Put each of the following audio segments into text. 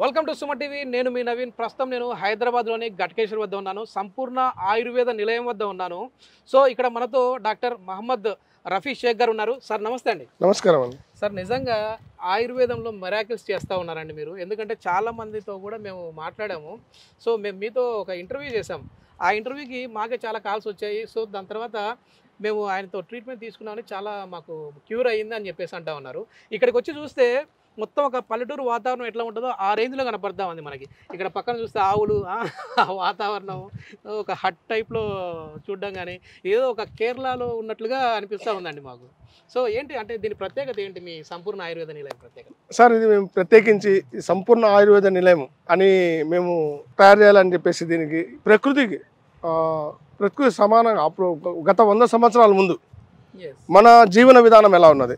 Welcome to Suma TV నేను మీ నవీన్ ప్రస్తుతం నేను హైదరాబాద్లోని ఘటకేశ్వర్ వద్ద ఉన్నాను సంపూర్ణ ఆయుర్వేద నిలయం వద్ద ఉన్నాను సో ఇక్కడ మనతో డాక్టర్ మహమ్మద్ రఫీ షేక్ గారు ఉన్నారు సార్ నమస్తే అండి నమస్కారం అండి సార్ నిజంగా ఆయుర్వేదంలో మెరాకిల్స్ చేస్తూ ఉన్నారండి మీరు ఎందుకంటే చాలా మందితో కూడా మేము మాట్లాడాము సో మేము మీతో ఒక ఇంటర్వ్యూ చేసాం ఆ ఇంటర్వ్యూకి మాకే చాలా కాల్స్ వచ్చాయి సో దాని తర్వాత మేము ఆయనతో ట్రీట్మెంట్ తీసుకున్నామని చాలా మాకు క్యూర్ అయ్యింది అని చెప్పేసి అంటా ఉన్నారు ఇక్కడికి వచ్చి చూస్తే మొత్తం ఒక పల్లెటూరు వాతావరణం ఎట్లా ఉంటుందో ఆ రేంజ్లో కనపడతా ఉంది మనకి ఇక్కడ పక్కన చూస్తే ఆవులు ఆ ఆ వాతావరణం ఒక హట్ టైప్లో చూడడం కానీ ఏదో ఒక కేరళలో ఉన్నట్లుగా అనిపిస్తూ ఉందండి మాకు సో ఏంటి అంటే దీని ప్రత్యేకత ఏంటి మీ సంపూర్ణ ఆయుర్వేద నిలయం ప్రత్యేకత సార్ ఇది మేము ప్రత్యేకించి ఈ సంపూర్ణ ఆయుర్వేద నిలయం అని మేము తయారు చేయాలని చెప్పేసి దీనికి ప్రకృతికి ఆ, ప్రకృతి సమానంగా అప్పుడు గత వంద సంవత్సరాల ముందు మన జీవన విధానం ఎలా ఉన్నది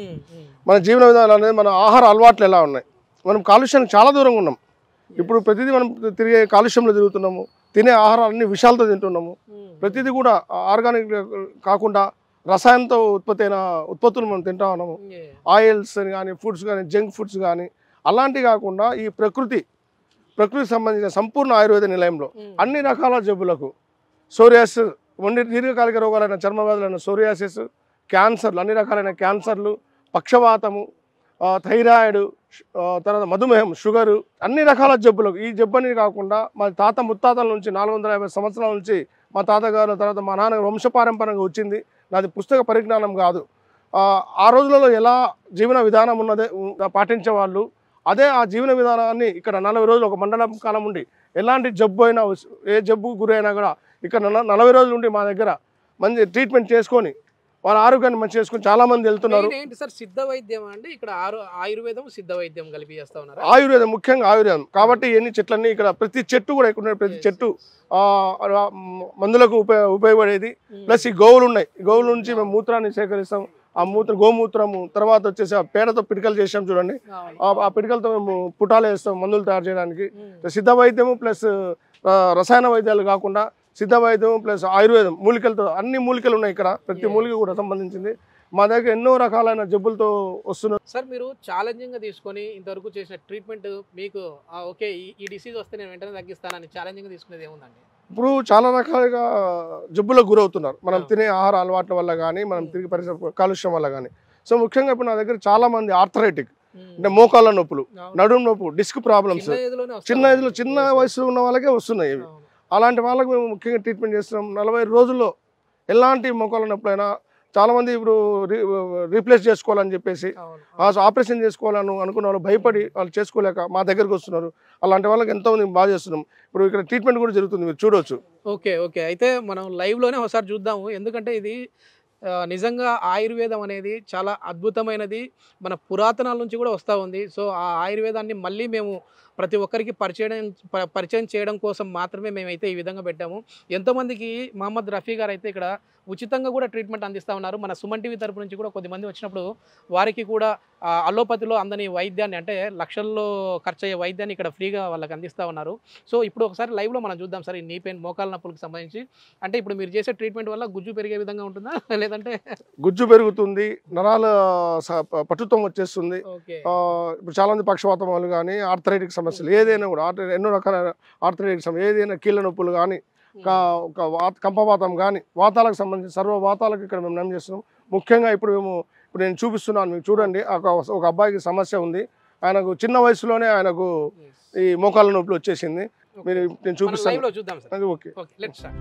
మన జీవన విధానం అనేది మన ఆహార అలవాట్లు ఎలా ఉన్నాయి మనం కాలుష్యానికి చాలా దూరంగా ఉన్నాం ఇప్పుడు ప్రతిదీ మనం తిరిగే కాలుష్యంలో తిరుగుతున్నాము తినే ఆహారాలన్నీ విషాలతో తింటున్నాము ప్రతిదీ కూడా ఆర్గానిక్ కాకుండా రసాయనంతో ఉత్పత్తి అయిన ఉత్పత్తులు మనం తింటా ఉన్నాము ఆయిల్స్ కానీ ఫుడ్స్ కానీ జంక్ ఫుడ్స్ కానీ అలాంటివి కాకుండా ఈ ప్రకృతి ప్రకృతికి సంబంధించిన సంపూర్ణ ఆయుర్వేద నిలయంలో అన్ని రకాల జబ్బులకు సోరియాసిస్ వండి దీర్ఘకాలిక రోగాలైన చర్మ వ్యాధులైన సోరియాసిస్ క్యాన్సర్లు అన్ని రకాలైన క్యాన్సర్లు పక్షవాతము ఆ, థైరాయిడ్ ఆ, తర్వాత మధుమేహం షుగరు అన్ని రకాల జబ్బులకు ఈ జబ్బు అనేది కాకుండా మా తాత ముత్తాతల నుంచి నాలుగు వందల యాభై సంవత్సరాల నుంచి మా తాతగారు తర్వాత మా నాన్న వంశపారంపర్యంగా వచ్చింది నాది పుస్తక పరిజ్ఞానం కాదు ఆ, ఆ రోజులలో ఎలా జీవన విధానం ఉన్నదే ఉ- పాటించే వాళ్ళు అదే ఆ జీవన విధానాన్ని ఇక్కడ నలభై రోజులు ఒక మండలం కాలం ఉండి ఎలాంటి జబ్బు అయినా వస్- ఏ జబ్బు గురైనా కూడా ఇక్కడ నల- నలభై రోజులు ఉండి మా దగ్గర మంచి ట్రీట్మెంట్ చేసుకొని వాళ్ళ ఆరోగ్యాన్ని మంచి చేసుకొని చాలా మంది వెళ్తున్నారు మెయిన్ ఏంటి సార్ సిద్ధ వైద్యం అండి ఇక్కడ ఆరు ఆయుర్వేదం సిద్ధ వైద్యం కలిపి చేస్తా ఉన్నారా ఆయుర్వేదం ముఖ్యంగా ఆయుర్వేదం కాబట్టి ఎన్ని చెట్లన్నీ ఇక్కడ ప్రతి చెట్టు కూడా ఇక్కడ ఉన్న ప్రతి Yes, చెట్టు ఆ, ఆ, మందులకు ఉపయోగ ఉపయోగపడేది ప్లస్ ఈ గోవులు ఉన్నాయి ఈ గోవుల నుంచి మేము మూత్రాన్ని సేకరిస్తాం ఆ మూత్ర గోమూత్రము తర్వాత వచ్చేసి ఆ పేడతో పిడికలు చేసాం చూడండి అవును. ఆ ఆ పిడికలతో మేము పుటాలు వేస్తాం మందులు తయారు చేయడానికి ఉమ్. సిద్ధ వైద్యము ప్లస్ ఆ, రసాయన వైద్యాలు కాకుండా సిద్ధ వైద్యం ప్లస్ ఆయుర్వేదం మూలికలతో అన్ని మూలికలు ఉన్నాయి ఇక్కడ ప్రతి Yeah. మూలిక కూడా సంబంధించింది మా దగ్గర ఎన్నో రకాలైన జబ్బులతో వస్తున్నారు సార్ మీరు ఛాలెంజింగ్ గా తీసుకొని ఇంతవరకు చేసిన ట్రీట్మెంట్ మీకు ఆ, ఓకే ఈ- ఈ డిసీజ్ వస్తే నేను వెంటనే తగ్గిస్తానని ఛాలెంజింగ్ తీసుకునేది ఏముందండి ఇప్పుడు చాలా రకాలుగా జబ్బులకు గురవుతున్నారు మనం ఆ. తినే ఆహార అలవాట్ల వల్ల కానీ మనం ఉమ్. తిరిగి పరిసర కాలుష్యం వల్ల కానీ సో ముఖ్యంగా ఇప్పుడు నా దగ్గర చాలా మంది ఆర్థరైటిక్ ఉమ్. అంటే మోకాళ్ళ నొప్పులు అవును. నడుము నొప్పు డిస్క్ ప్రాబ్లమ్స్ చిన్న ఏజ్లోనే వస్తా చిన్న ఉంది. ఏజ్లో చిన్న Yes, yes. వయసులో ఉన్న వాళ్ళకే వస్తున్నాయి ఇవి అవును. అలాంటి వాళ్ళకి మేము ముఖ్యంగా ట్రీట్మెంట్ చేస్తున్నాం నలభై రోజుల్లో ఎలాంటి మోకాళ్ళ నొప్పులైనా చాలా మంది ఇప్పుడు రీ రీప్లేస్ చేసుకోవాలని చెప్పేసి అవును. ఆ ఆపరేషన్ చేసుకోవాలని అనుకున్న వాళ్ళు భయపడి వాళ్ళు చేసుకోలేక మా దగ్గరికి వస్తున్నారు అలాంటి వాళ్ళకి ఎంతో మంది బాగా చేస్తున్నాం ఇప్పుడు ఇక్కడ ట్రీట్మెంట్ కూడా జరుగుతుంది మీరు చూడవచ్చు ఓకే ఓకే అయితే మనం లైవ్లోనే ఒకసారి చూద్దాము ఎందుకంటే ఇది ఆ, నిజంగా ఆయుర్వేదం అనేది చాలా అద్భుతమైనది మన పురాతనాల నుంచి కూడా వస్తూ ఉంది సో ఆ ఆయుర్వేదాన్ని మళ్ళీ మేము ప్రతి ఒక్కరికి పరిచయం ప- పరిచయం చేయడం కోసం మాత్రమే మేమైతే ఈ విధంగా పెట్టాము ఎంతోమందికి మహమ్మద్ రఫీ గారు అయితే ఇక్కడ ఉచితంగా కూడా ట్రీట్మెంట్ అందిస్తూ ఉన్నారు మన సుమన్ టీవీ తరపు నుంచి కూడా కొద్దిమంది వచ్చినప్పుడు వారికి కూడా ఆ, అలోపతిలో అందని వైద్యాన్ని అంటే లక్షల్లో ఖర్చు అయ్యే వైద్యాన్ని ఇక్కడ ఫ్రీగా వాళ్ళకి అందిస్తూ ఉన్నారు సో ఇప్పుడు ఒకసారి లైవ్లో మనం చూద్దాం సార్ ఈ నీ పెయిన్ మోకాల నొప్పులకు సంబంధించి అంటే ఇప్పుడు మీరు చేసే ట్రీట్మెంట్ వల్ల గుజ్జు పెరిగే విధంగా ఉంటుందా లేదంటే గుజ్జు పెరుగుతుంది నరాల స- ప- పటుత్వం వచ్చేస్తుంది ఓకే ఆ, ఇప్పుడు చాలా మంది పక్షవాతం వాళ్ళు కానీ ఆర్థరైటిక్ సమస్యలు ఏదైనా కూడా ఆర్థ- ఎన్నో రకాల ఆర్థరైటిక్ సమస్యలు ఏదైనా కీళ్ళ నొప్పులు కానీ కా- ఒక వాత కంపవాతం కానీ వాతాలకు సంబంధించి సర్వ వాతాలకు ఇక్కడ మేము నయం చేస్తున్నాం ముఖ్యంగా ఇప్పుడు మేము ఇప్పుడు నేను చూపిస్తున్నాను మీకు చూడండి ఒక ఒక అబ్బాయికి సమస్య ఉంది ఆయనకు చిన్న వయసులోనే ఆయనకు ఈ మోకాళ్ళ నొప్పులు వచ్చేసింది మీరు నేను చూపిస్తాను లైవ్లో చూద్దాం సార్ అది ఓకే ఓకే లెట్ స్టార్ట్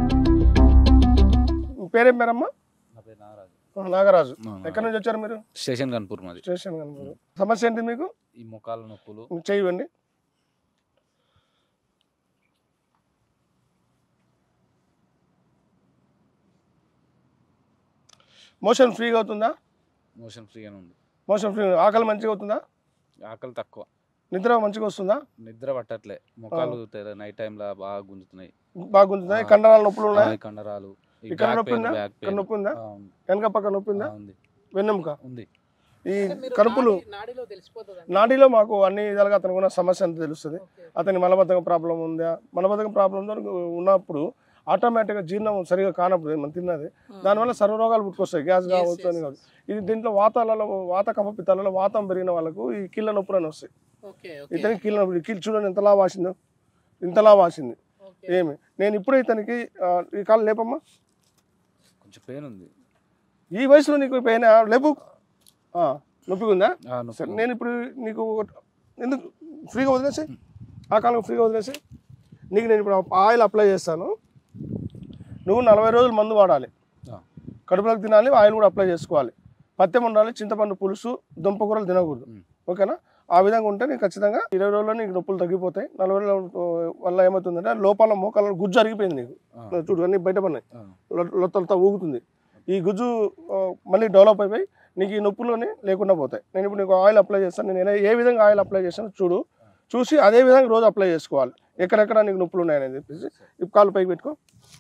మీ పేరేం పేరమ్మా నా పేరు నాగరాజు ఆ, నాగరాజు ఆ, ఎక్కడి నుంచి వచ్చారు మీరు స్టేషన్ కన్పూర్ మాది స్టేషన్ కనుక సమస్య ఏంటి మీకు ఈ మొక్కల నొప్పులు మీకు చేయండి మోషన్ ఫ్రీగా అవుతుందా మోషన్ ఫ్రీగానే ఉంది మోషన్ ఫ్రీ ఆకలి మంచిగా అవుతుందా ఆకలి తక్కువ నిద్ర మంచిగా వస్తుందా నిద్ర పట్టట్లే మొక్కలు నైట్ టైంలో బాగా గుంజుతున్నాయి బాగుంటుందా ఆ. కండరాల నొప్పులు ఆ, ఉన్నాయా ఈ కండరాలు ఈ ఇక్కడ back నొప్పి pain, ఉందా? back ఇక్కడ pain. నొప్పి ఉందా ఆ, ఉంది. వెనక పక్క నొప్పి ఉందా ఆ, ఉంది వెన్నెముక ఉంది ఈ కడుపులు నాడిలో తెలిసిపోతుంది నాడీలో మాకు అన్ని విధాలుగా అతనికి ఉన్న సమస్య అంతా తెలుస్తుంది అతని మలబద్ధకం ప్రాబ్లం ఉందా మలబద్ధకం ప్రాబ్లం ఉన్నప్పుడు ఆటోమేటిక్గా జీర్ణం సరిగా కానప్పుడు మనం తిన్నది దానివల్ల సర్వ రోగాలు పుట్టుకొస్తాయి గ్యాస్ కావచ్చు అని కాదు ఇది దీంట్లో వాతాలలో వాత కఫపిత్తాలలో వాతం పెరిగిన వాళ్ళకు ఈ కీళ్ళ నొప్పులు అని వస్తాయి ఓకే ఇతనికి కీళ్ళ కీళ్ళు చూడండి ఎంతలా వాసిందో ఇంతలా వాసింది ఏమి నేను ఇప్పుడు ఇతనికి ఆ, ఈ కాలు లేపమ్మా కొంచెం పెయిన్ ఉంది ఈ వయసులో నీకు పెయిన్ లేపు ఆ, నొప్పిగా ఉందా ఆ, నొప్పి సరే ఉంది. నేను ఇప్పుడు నీకు ఒక- ఎందుకు ఫ్రీగా వదిలేసి ఆ కాలం ఫ్రీగా వదిలేసి నీకు నేను ఇప్పుడు ఆయిల్ అప్లై చేస్తాను నువ్వు నలభై రోజులు మందు వాడాలి ఆ, కడుపులోకి తినాలి ఆయిల్ కూడా అప్లై చేసుకోవాలి పత్యం ఉండాలి చింతపండు పులుసు దుంపకూరలు తినకూడదు మ్. ఓకేనా ఆ విధంగా ఉంటే నీకు ఖచ్చితంగా ఇరవై రోజుల్లో నీకు నొప్పులు తగ్గిపోతాయి నలభై రోజుల వల్ల ఏమవుతుందంటే లోపల మోకాల గుజ్జు అరిగిపోయింది నీకు ఆ, చూడు అన్నీ బయటపడినాయి ఆ, లొ- లొత్తలతో ఊగుతుంది ఈ గుజ్జు ఆ, మళ్ళీ డెవలప్ అయిపోయి నీకు ఈ నొప్పులోనే లేకుండా పోతాయి నేను ఇప్పుడు నీకు ఆయిల్ అప్లై చేస్తాను నేను ఏ విధంగా ఆయిల్ అప్లై చేస్తాను చూడు చూసి అదే విధంగా రోజు అప్లై చేసుకోవాలి ఎక్కడెక్కడ నీకు నొప్పులు ఉన్నాయని చెప్పేసి ఇప్పుడు కాలు పైకి పెట్టుకో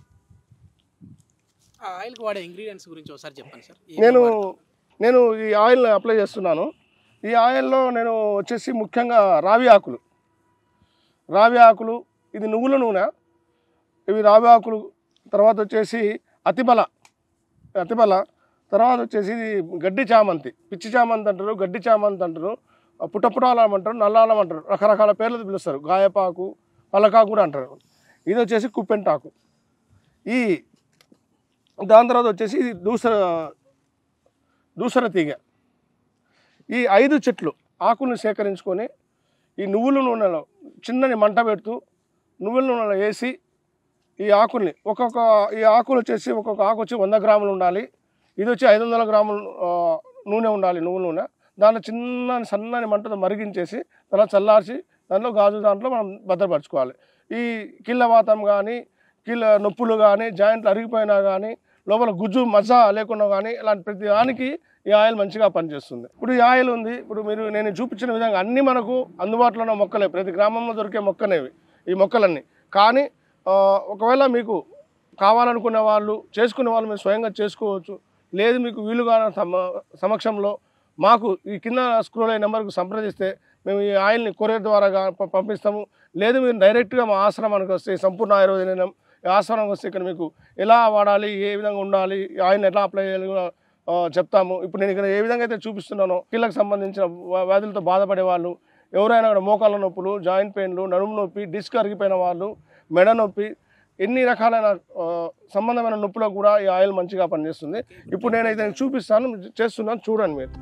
ఆ ఆయిల్కి వాడే ఇంగ్రీడియంట్స్ గురించి ఒకసారి చెప్పండి సార్ నేను నేను ఈ ఆయిల్ అప్లై చేస్తున్నాను ఈ ఆయిల్లో నేను వచ్చేసి ముఖ్యంగా రావి ఆకులు రావి ఆకులు ఇది నువ్వుల నూనె ఇవి రావి ఆకులు తర్వాత వచ్చేసి అతిబల అతిబల తర్వాత వచ్చేసి ఇది గడ్డి చామంతి పిచ్చి చామంతి అంటారు గడ్డి చామంతి అంటారు పుట్టపుటాలం అంటారు నల్లాలం అంటారు రకరకాల పేర్లతో పిలుస్తారు గాయపాకు పలకాకు కూడా అంటారు ఇది వచ్చేసి కుప్పెంటాకు ఈ దాని తర్వాత వచ్చేసి ఇది దూసర దూసర తీగ ఈ ఐదు చెట్లు ఆకులను సేకరించుకొని ఈ నువ్వుల నూనెలో చిన్నని మంట పెడుతూ నువ్వుల నూనెలో వేసి ఈ ఆకుల్ని ఒక్కొక్క ఈ ఆకులు వచ్చేసి ఒక్కొక్క ఆకు వచ్చి వంద గ్రాములు ఉండాలి ఇది వచ్చి ఐదు వందల గ్రాములు ఆ, నూనె ఉండాలి నువ్వుల నూనె దాంట్లో చిన్న సన్నని మంటతో మరిగించేసి తర్వాత చల్లార్చి దాంట్లో గాజు దాంట్లో మనం భద్రపరచుకోవాలి ఈ కీళ్ళ వాతం కానీ కీళ్ళ నొప్పులు కానీ జాయింట్లు అరిగిపోయినా కానీ లోపల గుజ్జు మజా లేకుండా కానీ ఇలాంటి ప్రతి దానికి ఈ ఆయిల్ మంచిగా పనిచేస్తుంది ఇప్పుడు ఈ ఆయిల్ ఉంది ఇప్పుడు మీరు నేను చూపించిన విధంగా అన్ని మనకు అందుబాటులో ఉన్న మొక్కలే ప్రతి గ్రామంలో దొరికే మొక్కనేవి ఈ మొక్కలన్నీ కానీ ఆ, ఒకవేళ మీకు కావాలనుకునే వాళ్ళు చేసుకునే వాళ్ళు మీరు స్వయంగా చేసుకోవచ్చు లేదు మీకు వీలుగా సమ సమక్షంలో మాకు ఈ కింద స్క్రోల్ అయ్యే నెంబర్కు సంప్రదిస్తే మేము ఈ ఆయిల్ని కొరియర్ ద్వారా గా- ప- పంపిస్తాము లేదు మీరు డైరెక్ట్గా మా ఆశ్రమానికి వస్తే సంపూర్ణ ఆయుర్వేద నిలయం ఈ ఆశ్రమానికి వస్తే ఇక్కడ మీకు ఎలా వాడాలి ఏ విధంగా ఉండాలి ఈ ఆయిల్ని ఎట్లా అప్లై చేయాలి కూడా ఆ, చెప్తాము ఇప్పుడు నేను ఇక్కడ ఏ విధంగా అయితే చూపిస్తున్నానో కీళ్ళకు సంబంధించిన వ్యా- వ్యాధులతో బాధపడే వాళ్ళు ఎవరైనా కూడా మోకాళ్ళ నొప్పులు జాయింట్ పెయిన్లు నడుము నొప్పి డిస్క్ అరిగిపోయిన వాళ్ళు మెడ నొప్పి ఎన్ని రకాలైన ఆ, సంబంధమైన నొప్పులకు కూడా ఈ ఆయిల్ మంచిగా పనిచేస్తుంది ఇప్పుడు నేనైతే చూపిస్తాను చేస్తున్నాను చూడండి మీరు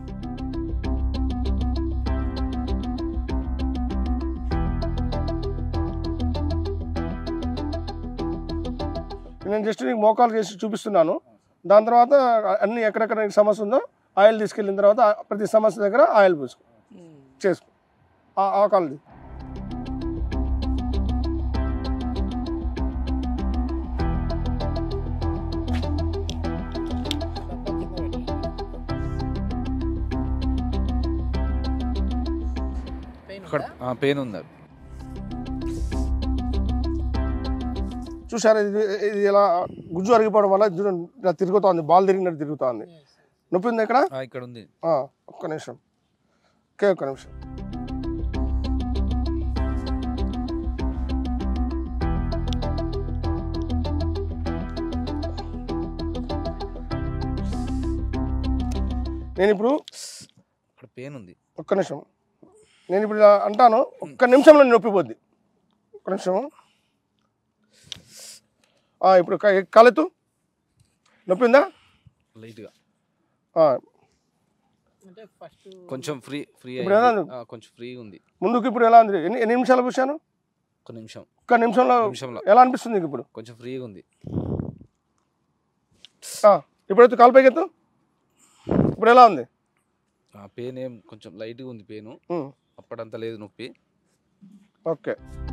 నేను జస్ట్ నీకు మోకాలు చేసి చూపిస్తున్నాను దాని తర్వాత అన్ని ఎక్కడెక్కడ నీకు సమస్య ఉందో ఆయిల్ తీసుకెళ్ళిన తర్వాత ప్రతి సమస్య దగ్గర ఆయిల్ పూసుకో చేసుకో ఆ- ఆ కాలుది పెయిన్ అక్కడ పెయిన్ ఉంది చూసారా ఇది ఇది ఇలా గుజ్జు అరిగిపోవడం వల్ల చూడండి ఇలా తిరుగుతోంది బాల్ తిరిగినట్టు తిరుగుతోంది నొప్పి ఉంది ఇక్కడ ఆ, ఇక్కడ ఉంది ఆ, ఒక్క నిమిషం ఓకే ఒక్క నిమిషం నేను ఇప్పుడు అక్కడ పెయిన్ ఉంది ఒక్క నిమిషం నేను ఇప్పుడు ఇలా అంటాను ఒక్క నిమిషంలో నొప్పి పోద్ది ఒక్క నిమిషం ఆ, ఇప్పుడు క- కాలెత్తు నొప్పి ఉందా లైట్గా ఆ, అంటే ఫస్ట్ కొంచెం ఫ్రీ ఫ్రీ ఇప్పుడు ఎలా అయింది ఉంది? ఆ, కొంచెం ఫ్రీగా ఉంది ముందుకు ఇప్పుడు ఎలా ఉంది ఎన్ని ఎన్ని నిమిషాలు కూర్చాను ఒక నిమిషం ఒక్క నిమిషంలో నిమిషంలో ఎలా అనిపిస్తుంది నీకు ఇప్పుడు కొంచెం ఫ్రీగా ఉంది ఆ, ఇప్పుడైతే కాలు పైకి ఎత్తు ఇప్పుడు ఎలా ఉంది ఆ పెయిన్ ఏం కొంచెం లైట్గా ఉంది పెయిన్ ఉమ్, అప్పుడంత లేదు నొప్పి ఓకే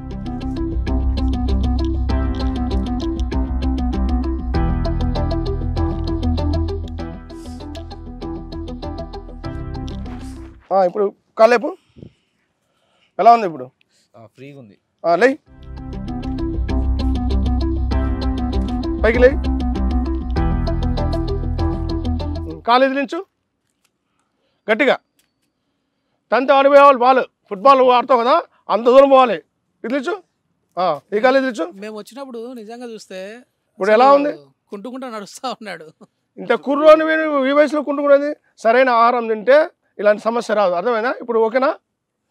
ఆ, ఇప్పుడు కాలేపు ఎలా ఉంది ఇప్పుడు ఆ, ఫ్రీగా ఉంది ఆ, లే పైకి లే కాలు ఎదిలించు గట్టిగా తంత ఆడిపోయేవాళ్ళు బాల్ ఫుట్బాల్ ఆడతావు కదా అంత దూరం పోవాలి ఎదిలించు ఆ, ఈ కాలు ఎదిలించు మేము వచ్చినప్పుడు నిజంగా చూస్తే ఇప్పుడు ఎలా ఉంది? కుంటుకుంటా నడుస్తా ఉన్నాడు ఇంత కుర్రోని వీడు ఈ వయసులో కుంటుకునేది సరైన ఆహారం తింటే ఇలాంటి సమస్య రాదు అర్థమైనా ఇప్పుడు ఓకేనా ఓకే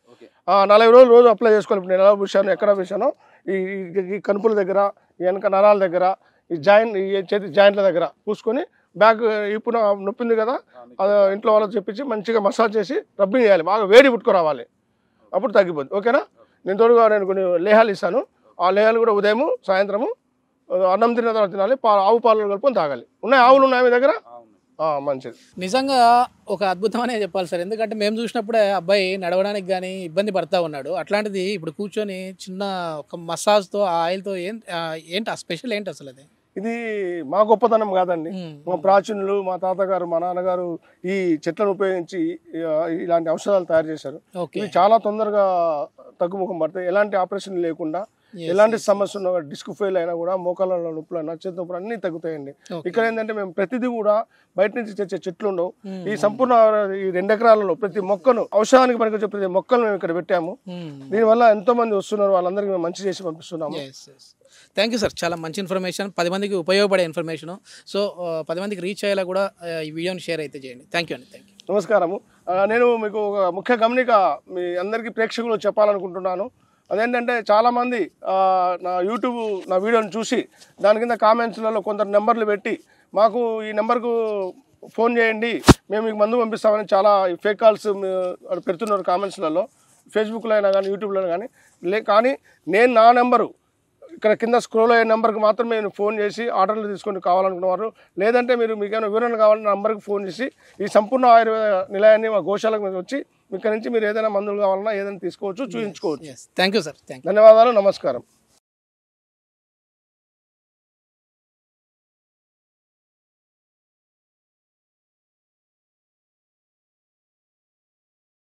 ఆ, నలభై రోజులు రోజు అప్లై చేసుకోవాలి ఇప్పుడు నేను ఎలా పూసాను ఎక్కడ పూసానో ఈ ఈ- ఈ కనుపుల దగ్గర ఈ వెనక నరాల దగ్గర ఈ జాయింట్ ఈ చేతి జాయింట్ల దగ్గర పూసుకొని బ్యాక్ ఇప్పుడు నొప్పింది కదా అది ఇంట్లో వాళ్ళకి చెప్పించి మంచిగా మసాజ్ చేసి రబ్బింగ్ చేయాలి బాగా వేడి పుట్టుకురావాలి అప్పుడు తగ్గిపోద్ది ఓకేనా నేను తోడుగా నేను కొన్ని లేహాలు ఇస్తాను ఆ లేహాలు కూడా ఉదయము సాయంత్రము ఆ, అన్నం తిన్న తర్వాత తినాలి పా ఆవు పాలు కలుపుకొని తాగాలి ఉన్నాయి ఆవులు ఉన్నాయి మీ దగ్గర ఆ, మంచిది నిజంగా ఒక అద్భుతం అనే చెప్పాలి సార్ ఎందుకంటే మేము చూసినప్పుడే అబ్బాయి నడవడానికి కానీ ఇబ్బంది పడతా ఉన్నాడు అట్లాంటిది ఇప్పుడు కూర్చొని చిన్న ఒక మసాజ్తో ఆ ఆయిల్తో ఏం ఆ, ఏంటి ఆ స్పెషల్ ఏంటి అసలు అది ఇది మా గొప్పతనం కాదండి మ్మ్. మా ప్రాచీనులు మా తాతగారు మా నాన్నగారు ఈ చెట్లను ఉపయోగించి ఆ, ఇలాంటి ఔషధాలు తయారు చేశారు ఓకే ఇవి చాలా తొందరగా తగ్గుముఖం పడతాయి ఎలాంటి ఆపరేషన్ లేకుండా Yes, ఎలాంటి సమస్య ఉన్నా డిస్క్ ఫెయిల్ అయినా కూడా మోకాళ్ళ నొప్పులు అయినా చేతి నొప్పులు అన్నీ తగ్గుతాయండి Okay. ఇక్కడ ఏంటంటే మేము ప్రతిదీ కూడా బయట నుంచి తెచ్చే చెట్లు ఉండవు మ్మ్. ఈ సంపూర్ణ ఈ రెండు ఎకరాలలో ప్రతి మొక్కను ఔషధానికి పనికొచ్చే ప్రతి మొక్కను మేము ఇక్కడ పెట్టాము దీనివల్ల ఎంతో మంది వస్తున్నారు వాళ్ళందరికీ మేము మంచి చేసి పంపిస్తున్నాము థ్యాంక్ యూ సార్ చాలా మంచి ఇన్ఫర్మేషన్ పది మందికి ఉపయోగపడే ఇన్ఫర్మేషన్ సో ఆ, పది మందికి రీచ్ అయ్యేలా కూడా ఆ, ఈ వీడియోని షేర్ అయితే చేయండి థ్యాంక్ యూ అండి థ్యాంక్ యూ నమస్కారము ఆ, నేను మీకు ఒక ముఖ్య గమనిక మీ అందరికీ ప్రేక్షకులు చెప్పాలనుకుంటున్నాను అదేంటంటే చాలామంది ఆ, నా యూట్యూబ్ నా వీడియోని చూసి దాని కింద కామెంట్స్లలో కొందరు నెంబర్లు పెట్టి మాకు ఈ నెంబర్కు ఫోన్ చేయండి మేము మీకు మందు పంపిస్తామని చాలా ఫేక్ కాల్స్ పెడుతున్నారు కామెంట్స్లలో ఫేస్బుక్లో అయినా కానీ యూట్యూబ్లో కానీ లే కానీ నేను నా నెంబరు ఇక్కడ కింద స్క్రోల్ అయ్యే నెంబర్కి మాత్రమే నేను ఫోన్ చేసి ఆర్డర్లు తీసుకొని కావాలనుకున్నవారు లేదంటే మీరు మీకు ఏమైనా వివరణ కావాలన్న నెంబర్కి ఫోన్ చేసి ఈ సంపూర్ణ ఆయుర్వేద నిలయాన్ని మా గోశాలకు మీరు వచ్చి ఇక్కడ నుంచి మీరు ఏదైనా మందులు కావాలన్నా ఏదైనా తీసుకోవచ్చు చూపించుకోవచ్చు yes thank you sir thank you ధన్యవాదాలు నమస్కారం